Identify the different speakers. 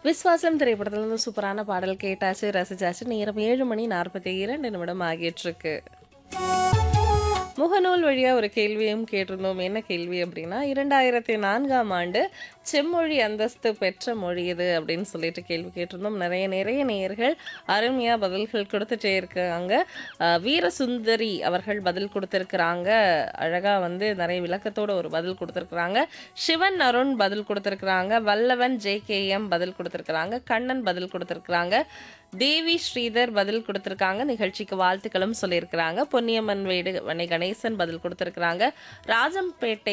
Speaker 1: விஸ்வாசம் திரைப்படத்துல இருந்து சூப்பரான பாடல் கேட்டாச்சு ரசிச்சாச்சு நேரம் ஏழு மணி நாற்பத்தி இரண்டு நிமிடம் ஆகிட்டு இருக்கு முகநூல் வழியா ஒரு கேள்வியும் கேட்டிருந்தோம் என்ன கேள்வி அப்படின்னா இரண்டாயிரத்தி நான்காம் ஆண்டு செம்மொழி அந்தஸ்து பெற்ற மொழி இது அப்படின்னு சொல்லிட்டு கேள்வி கேட்டிருந்தோம் நிறைய நிறைய நேயர்கள் அருமையா பதில்கள் கொடுத்துட்டே இருக்காங்க அஹ், வீரசுந்தரி அவர்கள் பதில் கொடுத்திருக்கிறாங்க அழகா வந்து நிறைய விளக்கத்தோட ஒரு பதில் கொடுத்திருக்கிறாங்க சிவன் அருண் பதில் கொடுத்திருக்கிறாங்க வல்லவன் ஜே பதில் கொடுத்திருக்கிறாங்க கண்ணன் பதில் கொடுத்திருக்கிறாங்க தேவி ஸ்ரீதர் பதில் கொடுத்திருக்காங்க நிகழ்ச்சிக்கு வாழ்த்துக்களும் சொல்லியிருக்கிறாங்க பொன்னியம்மன் வீடு வனை கணேசன் பதில் கொடுத்திருக்கிறாங்க ராஜம்பேட்டை